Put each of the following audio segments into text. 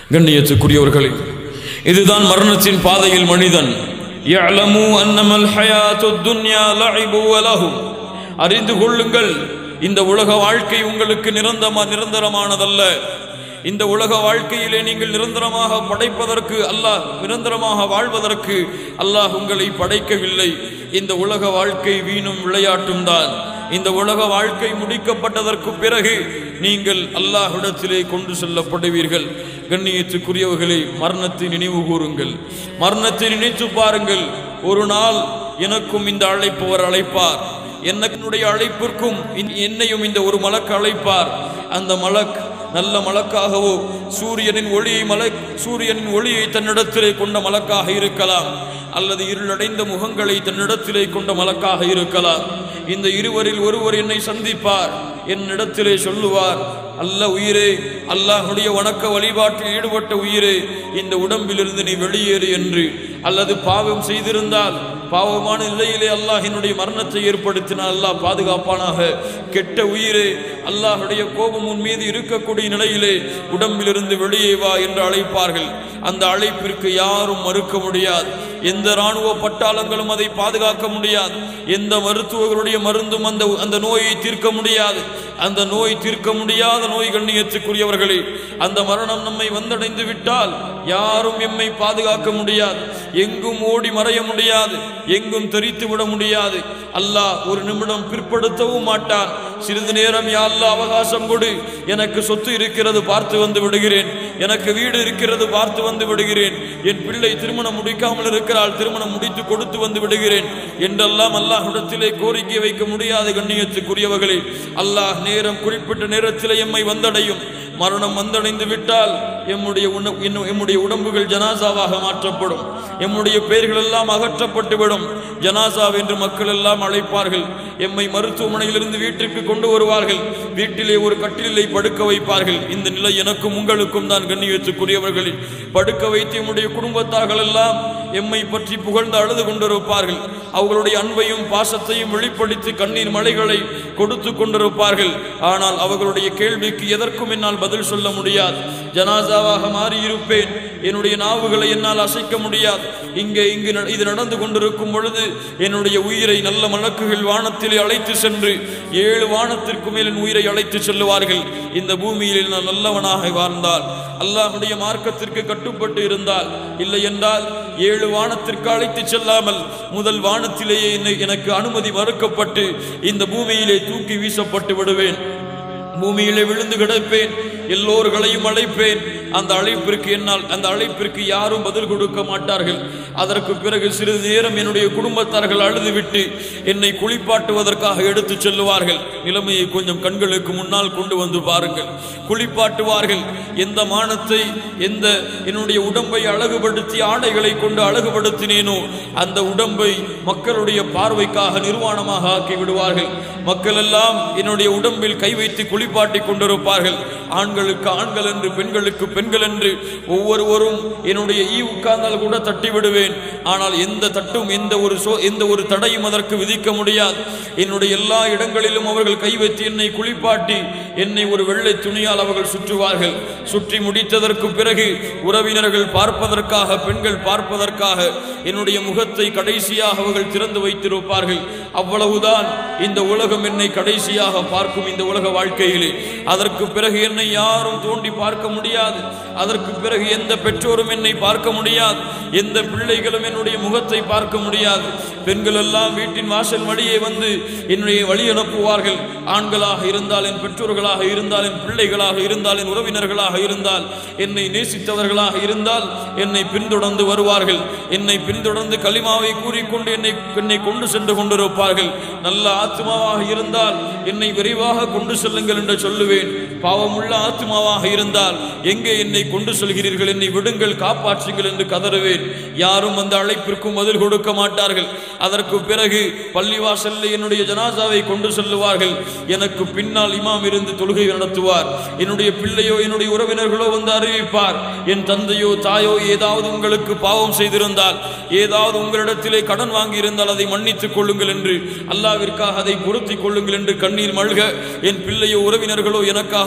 கண்ணியத்துக்குரியவர்களே இதுதான் மரணத்தின் பாதையில் மனிதன் யஅலமு அன்னமல் ஹயாத்துத் துன்யா லஇபு வ லஹு அறிந்து கொள்ளுங்கள் இந்த உலக வாழ்க்கை உங்களுக்கு நிரந்தரமா நிரந்தரமானதல்ல இந்த உலக வாழ்க்கையிலே நீங்கள் நிரந்தரமாக படைப்பதற்கு அல்லாஹ் நிரந்தரமாக வாழ்வதற்கு அல்லாஹ் உங்களை படைக்கவில்லை இந்த உலக வாழ்க்கை வீணும் விளையாட்டும் தான் இந்த உலக வாழ்க்கை முடிக்கப்பட்டதற்கு பிறகு நீங்கள் அல்லாஹ்விடத்திலே கொண்டு செல்லப்படுவீர்கள் கண்ணியத்துக்குரியவர்களே மரணத்தை நினைவு கூறுங்கள் மரணத்தை நினைத்து பாருங்கள் ஒரு நாள் எனக்கும் இந்த அழைப்பவர் அழைப்பார் என்னுடைய அழைப்பிற்கும் இன்- என்னையும் இந்த ஒரு மலக்கு அழைப்பார் அந்த மலக் நல்ல மலக்காகவோ சூரியனின் ஒளியை மலக் சூரியனின் ஒளியை தன்னிடத்திலே கொண்ட மலக்காக இருக்கலாம் அல்லது இருளடைந்த முகங்களை தன்னிடத்திலே கொண்ட மலக்காக இருக்கலாம் இந்த இருவரில் ஒருவர் என்னை சந்திப்பார் என்னிடத்திலே சொல்லுவார் அல்ல உயிரே அல்லாஹ்வுடைய வணக்க வழிபாட்டில் ஈடுபட்ட உயிரே இந்த உடம்பிலிருந்து நீ வெளியேறு என்று அல்லது பாவம் செய்திருந்தால் பாவமான நிலையிலே அல்லாஹ் என்னுடைய மரணத்தை ஏற்படுத்தினால் அல்லாஹ் பாதுகாப்பானாக கெட்ட உயிரே அல்லாஹ்வுடைய கோபம் உன் மீது இருக்கக்கூடிய நிலையிலே உடம்பிலிருந்து வெளியே வா என்று அழைப்பார்கள் அந்த அழைப்பிற்கு யாரும் மறுக்க முடியாது எந்த இராணுவ பட்டாளங்களும் அதை பாதுகாக்க முடியாது எந்த மருத்துவர்களுடைய மருந்தும் அந்த அந்த நோயை தீர்க்க முடியாது அந்த நோய் தீர்க்க முடியாத நோய் கண்ணியத்துக்குரியவர்களே அந்த மரணம் நம்மை வந்தடைந்து விட்டால் யாரும் எம்மை பாதுகாக்க முடியாது எங்கும் ஓடி மறைய முடியாது எங்கும் தெரித்து விட முடியாது அல்லாஹ் ஒரு நிமிடம் பிற்படுத்தவும் மாட்டான் சிறிது நேரம் யா அல்லாஹ் அவகாசம் கொடு எனக்கு சொத்து இருக்கிறது பார்த்து வந்து விடுகிறேன் எனக்கு வீடு இருக்கிறது பார்த்து வந்து விடுகிறேன் என் பிள்ளை திருமணம் முடிக்காமல் இருக்கிறாள் திருமணம் முடித்து கொடுத்து வந்து விடுகிறேன் என்றெல்லாம் அல்லாஹ்விடத்திலே கோரிக்கை வைக்க முடியாத கண்ணியத்துக்குரியவர்களே அல்லாஹ் நேரம் குறிப்பிட்ட நேரத்திலே எம்மை வந்தடையும் மரணம் வந்தடைந்து விட்டால் எம்முடைய உண- இன்னும் எம்முடைய உடம்புகள் ஜனாசாவாக மாற்றப்படும் எம்முடைய பெயர்கள் எல்லாம் அகற்றப்பட்டு விடும் ஜனாசா என்று மக்கள் எல்லாம் அழைப்பார்கள் எம்மை மருத்துவமனையிலிருந்து வீட்டிற்கு கொண்டு வருவார்கள் வீட்டிலே ஒரு கட்டிலை படுக்க வைப்பார்கள் இந்த நிலை எனக்கும் உங்களுக்கும் தான் கண்ணியத்துக்குரியவர்களே படுக்க வைத்து எம்முடைய குடும்பத்தார்கள் எல்லாம் எம்மை பற்றி புகழ்ந்து அழுது கொண்டிருப்பார்கள் அவர்களுடைய அன்பையும் பாசத்தையும் வெளிப்படுத்தி கண்ணீர் மலைகளை கொடுத்து கொண்டிருப்பார்கள் ஆனால் அவர்களுடைய கேள்விக்கு எதற்கும் என்னால் பதில் சொல்ல முடியாது ஜனாசாவாக மாறி இருப்பேன் என்னுடைய நாவுகளை என்னால் அசைக்க முடியாது இங்கே இங்கு நட- இது நடந்து கொண்டிருக்கும் பொழுது என்னுடைய உயிரை நல்ல மலக்குகள் வானத்திலே அழைத்து சென்று ஏழு வானத்திற்கு மேல் என் உயிரை அழைத்து செல்லுவார்கள் இந்த பூமியில் நான் நல்லவனாக வாழ்ந்தால் அல்லாஹ்வுடைய மார்க்கத்திற்கு கட்டுப்பட்டு இருந்தால் இல்லை என்றால் ஏழு வானத்திற்கு அழைத்து செல்லாமல் முதல் வானத்திலேயே என்னை எனக்கு அனுமதி மறுக்கப்பட்டு இந்த பூமியிலே தூக்கி வீசப்பட்டு விடுவேன் பூமியிலே விழுந்து கிடப்பேன் எல்லோர்களையும் அழைப்பேன் அந்த அழைப்பிற்கு என்னால் அந்த அழைப்பிற்கு யாரும் பதில் கொடுக்க மாட்டார்கள் அதற்கு பிறகு சிறிது நேரம் என்னுடைய குடும்பத்தார்கள் அழுதுவிட்டு என்னை குளிப்பாட்டுவதற்காக எடுத்து செல்லுவார்கள் நிலைமையை கொஞ்சம் கண்களுக்கு முன்னால் கொண்டு வந்து பாருங்கள் குளிப்பாட்டுவார்கள் எந்த மானத்தை எந்த என்னுடைய உடம்பை அழகுபடுத்தி ஆடைகளை கொண்டு அழகுபடுத்தினேனோ அந்த உடம்பை மக்களுடைய பார்வைக்காக நிர்வாணமாக ஆக்கி விடுவார்கள் மக்கள் எல்லாம் என்னுடைய உடம்பில் கை வைத்து குளிப்பாட்டி கொண்டிருப்பார்கள் ஆண்களுக்கு ஆண்கள் என்று பெண்களுக்கு பெண்கள் என்று ஒவ்வொருவரும் என்னுடைய ஈ உட்கார்ந்தால் கூட தட்டி விடுவேன் ஆனால் எந்த தட்டும் எந்த ஒரு சோ எந்த ஒரு தடையும் அதற்கு விதிக்க முடியாது என்னுடைய எல்லா இடங்களிலும் அவர்கள் கை வைத்து என்னை குளிப்பாட்டி என்னை ஒரு வெள்ளை துணியால் அவர்கள் சுற்றுவார்கள் சுற்றி முடித்ததற்கு பிறகு உறவினர்கள் பார்ப்பதற்காக பெண்கள் பார்ப்பதற்காக என்னுடைய முகத்தை கடைசியாக அவர்கள் திறந்து வைத்திருப்பார்கள் அவ்வளவுதான் இந்த உலகம் என்னை கடைசியாக பார்க்கும் இந்த உலக வாழ்க்கையிலே அதற்கு பிறகு என்னை யாரும் தோண்டி பார்க்க முடியாது அதற்கு பிறகு எந்த பெற்றோரும் என்னை பார்க்க முடியாது எந்த பிள்ளைகளும் என்னுடைய முகத்தை பார்க்க முடியாது பெண்கள் எல்லாம் வீட்டின் வாசல் வழியே வந்து என்னுடைய வழி அனுப்புவார்கள் ஆண்களாக இருந்தால் என் பெற்றோர்களாக இருந்தால் என் பிள்ளைகளாக இருந்தால் என் உறவினர்களாக இருந்தால் என்னை நேசித்தவர்களாக இருந்தால் என்னை பின்தொடர்ந்து வருவார்கள் என்னை பின்தொடர்ந்து களிமாவை கூறிக்கொண்டு என்னை என்னை கொண்டு சென்று கொண்டிருப்பார்கள் நல்ல ஆத்மாவாக இருந்தால் என்னை விரைவாக கொண்டு செல்லுங்கள் என்று சொல்லுவேன் பாவமுள்ள ஆத்மாவாக இருந்தால் எங்கே என்னை கொண்டு செல்கிறீர்கள் என்னை விடுங்கள் காப்பாற்றுங்கள் என்று கதறுவேன் யாரும் அந்த அழைப்பிற்கும் பதில் கொடுக்க மாட்டார்கள் அதற்கு பிறகு பள்ளிவாசலில் என்னுடைய ஜனாசாவை கொண்டு செல்லுவார்கள் எனக்கு பின்னால் இமாம் இருந்து தொழுகை நடத்துவார் என்னுடைய பிள்ளையோ என்னுடைய உறவினர்களோ வந்து அறிவிப்பார் என் தந்தையோ தாயோ ஏதாவது உங்களுக்கு பாவம் செய்திருந்தால் ஏதாவது உங்களிடத்திலே கடன் வாங்கி இருந்தால் அதை மன்னித்துக் கொள்ளுங்கள் என்று அல்லாவிற்காக அதை பொருத்திக் கொள்ளுங்கள் என்று கண்ணீர் மல்க என் பிள்ளையோ உறவினர்களோ எனக்காக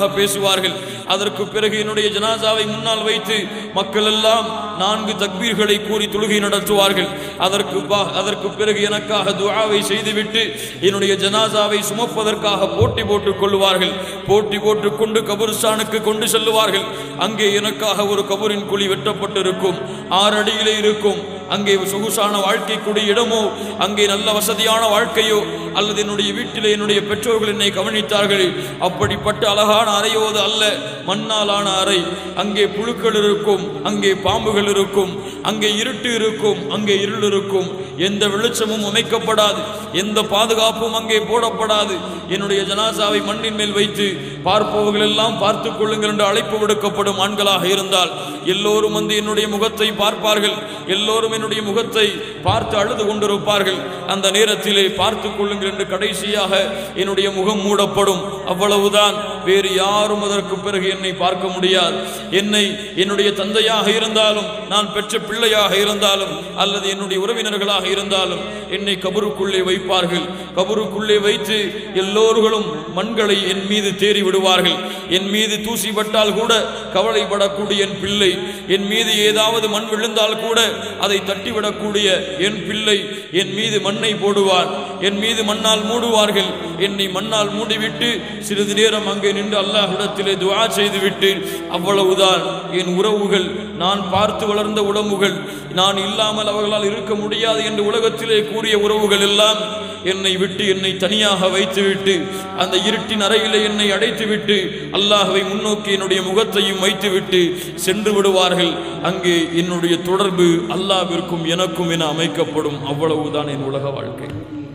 என்பதாக பேசுவார்கள் அதற்கு பிறகு என்னுடைய ஜனாசாவை முன்னால் வைத்து மக்கள் எல்லாம் நான்கு தக்பீர்களை கூறி தொழுகை நடத்துவார்கள் அதற்கு பா- அதற்கு பிறகு எனக்காக துஆவை செய்துவிட்டு என்னுடைய ஜனாசாவை சுமப்பதற்காக போட்டி போட்டுக் கொள்வார்கள் போட்டி போட்டுக் கொண்டு கபுர்ஸ்தானுக்கு கொண்டு செல்லுவார்கள் அங்கே எனக்காக ஒரு கபூரின் குழி வெட்டப்பட்டிருக்கும் ஆறு அடியிலே இருக்கும் அங்கே சொகுசான வாழ்க்கைக்குரிய இடமோ அங்கே நல்ல வசதியான வாழ்க்கையோ அல்லது என்னுடைய வீட்டிலே என்னுடைய பெற்றோர்கள் என்னை கவனித்தார்கள் அப்படிப்பட்ட அழகான அறையோது அல்ல மண்ணாலான அறை அங்கே புழுக்கள் இருக்கும் அங்கே பாம்புகள் இருக்கும் அங்கே இருட்டு இருக்கும் அங்கே இருள் இருக்கும் எந்த வெளிச்சமும் அமைக்கப்படாது எந்த பாதுகாப்பும் அங்கே போடப்படாது என்னுடைய ஜனாசாவை மண்ணின் மேல் வைத்து பார்ப்பவர்கள் எல்லாம் பார்த்துக் கொள்ளுங்கள் என்று அழைப்பு விடுக்கப்படும் ஆண்களாக இருந்தால் எல்லோரும் வந்து என்னுடைய முகத்தை பார்ப்பார்கள் எல்லோரும் என்னுடைய முகத்தை பார்த்து அழுது கொண்டிருப்பார்கள் அந்த நேரத்திலே பார்த்துக் கொள்ளுங்கள் என்று கடைசியாக என்னுடைய முகம் மூடப்படும் அவ்வளவுதான் வேறு யாரும் அதற்கு பிறகு என்னை பார்க்க முடியாது என்னை என்னுடைய தந்தையாக இருந்தாலும் நான் பெற்ற பிள்ளையாக இருந்தாலும் அல்லது என்னுடைய உறவினர்களாக இருந்தாலும் என்னை கபருக்குள்ளே வைப்பார்கள் கபருக்குள்ளே வைத்து எல்லோர்களும் மண்களை என் மீது தேறி விடுவார்கள் என் மீது தூசி பட்டால் கூட கவலைப்படக்கூடிய என் பிள்ளை என் மீது ஏதாவது மண் விழுந்தால் கூட அதை தட்டிவிடக்கூடிய என் பிள்ளை என் மீது மண்ணை போடுவார் என் மீது மண்ணால் மூடுவார்கள் என்னை மண்ணால் மூடிவிட்டு சிறிது நேரம் அங்கே நின்று அல்லாஹ்விடத்திலே துஆ செய்துவிட்டு அவ்வளவுதான் என் உறவுகள் நான் பார்த்து வளர்ந்த உடம்புகள் நான் இல்லாமல் அவர்களால் இருக்க முடியாது என்று உலகத்திலே கூறிய உறவுகள் எல்லாம் என்னை விட்டு என்னை தனியாக வைத்துவிட்டு அந்த இருட்டின் அறையிலே என்னை அடைத்துவிட்டு அல்லாஹ்வை முன்னோக்கி என்னுடைய முகத்தையும் வைத்துவிட்டு சென்று விடுவார்கள் அங்கே என்னுடைய தொடர்பு அல்லாஹ்விற்கும் எனக்கும் என அமைக்கப்படும் அவ்வளவுதான் என் உலக வாழ்க்கை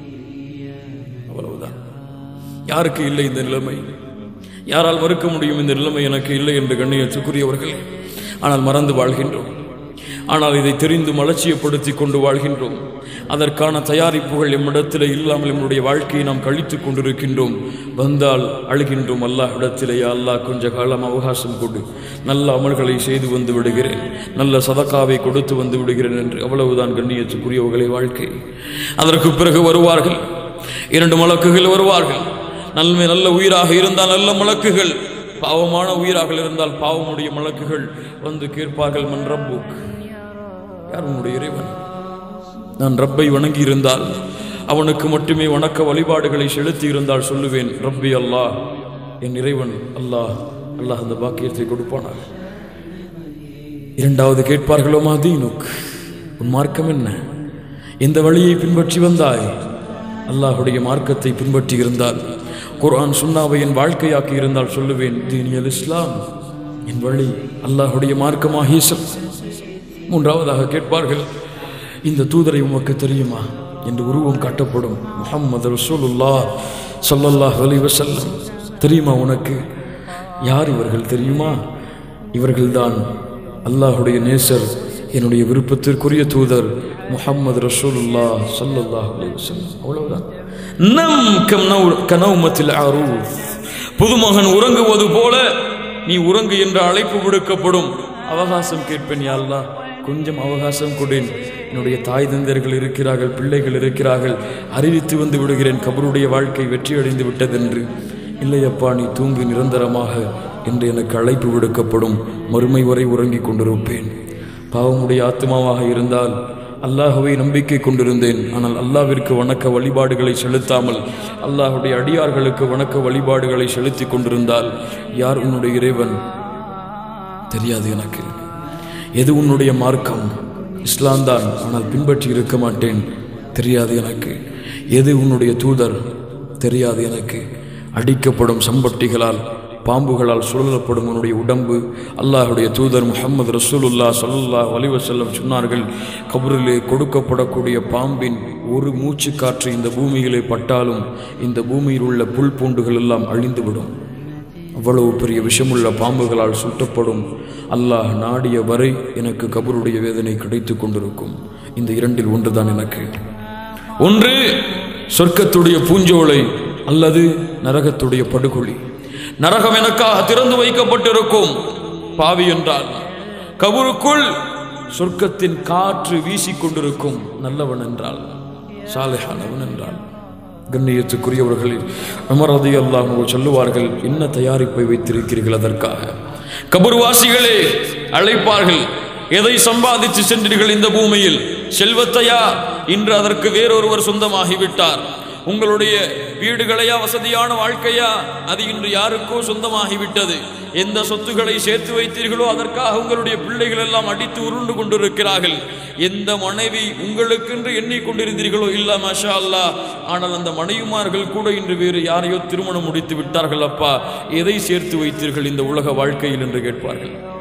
அவ்வளவுதான் யாருக்கு இல்லை இந்த நிலைமை யாரால் மறுக்க முடியும் இந்த நிலைமை எனக்கு இல்லை என்று கண்ணியத்துக்குரியவர்களே ஆனால் மறந்து வாழ்கின்றோம் ஆனால் இதை தெரிந்து அலட்சியப்படுத்தி கொண்டு வாழ்கின்றோம் அதற்கான தயாரிப்புகள் எம்மிடத்தில் இல்லாமல் நம்முடைய வாழ்க்கையை நாம் கழித்துக் கொண்டிருக்கின்றோம் வந்தால் அழுகின்றோம் அல்லாஹ் இடத்திலே அல்லாஹ் கொஞ்ச காலம் அவகாசம் கொடு நல்ல அமல்களை செய்து வந்து விடுகிறேன் நல்ல சதக்காவை கொடுத்து வந்து விடுகிறேன் என்று அவ்வளவுதான் கண்ணியத்துக்குரியவர்களை வாழ்க்கை அதற்கு பிறகு வருவார்கள் இரண்டு மலக்குகள் வருவார்கள் நன்மை நல்ல உயிராக இருந்தால் நல்ல மலக்குகள் பாவமான உயிராக இருந்தால் பாவமுடைய மலக்குகள் வந்து கேட்பார்கள் மன் ரப்புக் யார் உன்னுடைய இறைவன் நான் ரப்பை வணங்கி இருந்தால் அவனுக்கு மட்டுமே வணக்க வழிபாடுகளை செலுத்தி இருந்தால் சொல்லுவேன் ரப்பி அல்லாஹ் என் இறைவன் அல்லாஹ் அல்லாஹ் அந்த பாக்கியத்தை கொடுப்பானாக இரண்டாவது கேட்பார்களோ மாதீனுக் உன் மார்க்கம் என்ன எந்த வழியை பின்பற்றி வந்தாய் அல்லாஹுடைய மார்க்கத்தை பின்பற்றி இருந்தால் குர்ஆன் சுன்னாவை என் வாழ்க்கையாக்கி இருந்தால் சொல்லுவேன் தீனியல் இஸ்லாம் என் வழி அல்லாஹுடைய மார்க்கமாகிய இஸ்லாம். மூன்றாவதாக கேட்பார்கள் இந்த தூதரை உமக்கு தெரியுமா என்று உருவம் காட்டப்படும் முஹம்மது ரசூலுல்லாஹ் ஸல்லல்லாஹு அலைஹி வஸல்லம் தெரியுமா உனக்கு யார் இவர்கள் தெரியுமா இவர்கள்தான் அல்லாஹுடைய நேசர் என்னுடைய விருப்பத்திற்குரிய தூதர் முஹம்மது ரசூலுல்லாஹ் ஸல்லல்லாஹு அலைஹி வஸல்லம் அவ்வளவுதான் நம் கம் நௌ கனௌமத்தில் அரூஸ் புதுமகன் உறங்குவது போல நீ உறங்கு என்ற அழைப்பு விடுக்கப்படும் அவகாசம் கேட்பேன் யா அல்லாஹ் கொஞ்சம் அவகாசம் கொடேன் என்னுடைய தாய் தந்தர்கள் இருக்கிறார்கள் பிள்ளைகள் இருக்கிறார்கள் அறிவித்து வந்து விடுகிறேன் கபருடைய வாழ்க்கை வெற்றியடைந்து விட்டதென்று இல்லையப்பா நீ தூங்கு நிரந்தரமாக என்று எனக்கு அழைப்பு விடுக்கப்படும் மறுமை வரை உறங்கிக் கொண்டிருப்பேன் பாவமுடைய ஆத்மாவாக இருந்தால் அல்லாஹுவை நம்பிக்கை கொண்டிருந்தேன் ஆனால் அல்லாவிற்கு வணக்க வழிபாடுகளை செலுத்தாமல் அல்லாஹுடைய அடியார்களுக்கு வணக்க வழிபாடுகளை செலுத்தி கொண்டிருந்தால் யார் உன்னுடைய இறைவன் தெரியாது எனக்கு எது உன்னுடைய மார்க்கம் இஸ்லாம் தான் ஆனால் பின்பற்றி இருக்க மாட்டேன் தெரியாது எனக்கு எது உன்னுடைய தூதர் தெரியாது எனக்கு அடிக்கப்படும் சம்பட்டிகளால் பாம்புகளால் சுழலப்படும் உன்னுடைய உடம்பு அல்லாஹுடைய தூதர் முஹம்மது ரசூலுல்லா ஸல்லல்லாஹு அலைஹி வஸல்லம் சொன்னார்கள் கபரிலே கொடுக்கப்படக்கூடிய பாம்பின் ஒரு மூச்சு காற்று இந்த பூமியிலே பட்டாலும் இந்த பூமியில் உள்ள புல் பூண்டுகள் எல்லாம் அழிந்துவிடும் அவ்வளவு பெரிய விஷமுள்ள பாம்புகளால் சுட்டப்படும் அல்லாஹ் நாடிய வரை எனக்கு கபருடைய வேதனை கிடைத்துக் கொண்டிருக்கும் இந்த இரண்டில் ஒன்றுதான் எனக்கு ஒன்று சொர்க்கத்துடைய பூஞ்சோலை அல்லது நரகத்துடைய படுகொலி நரகம் எனக்காக திறந்து வைக்கப்பட்டிருக்கும் பாவி என்றால் கபருக்குள் சொர்க்கத்தின் காற்று வீசிக்கொண்டிருக்கும் நல்லவன் என்றால் சாலையானவன் என்றால் கண்ணியத்துக்குரியவர்கள் அமரதி அல்லாஹ் சொல்லுவார்கள் என்ன தயாரிப்பை வைத்திருக்கிறீர்கள் அதற்காக கபர்வாசிகளே அழைப்பார்கள் எதை சம்பாதித்து சென்றீர்கள் இந்த பூமியில் செல்வத்தையா இன்று அதற்கு வேறொருவர் சொந்தமாகிவிட்டார் உங்களுடைய வீடுகளையா வசதியான வாழ்க்கையா அது இன்று யாருக்கோ சொந்தமாகிவிட்டது எந்த சொத்துக்களை சேர்த்து வைத்தீர்களோ அதற்காக உங்களுடைய பிள்ளைகள் எல்லாம் அடித்து உருண்டு கொண்டிருக்கிறார்கள் எந்த மனைவி உங்களுக்கென்று எண்ணிக்கொண்டிருந்தீர்களோ இல்ல மஷா அல்லா ஆனால் அந்த மனைவிமார்கள் கூட இன்று வேறு யாரையோ திருமணம் முடித்து விட்டார்கள் அப்பா எதை சேர்த்து வைத்தீர்கள் இந்த உலக வாழ்க்கையில் என்று கேட்பார்கள்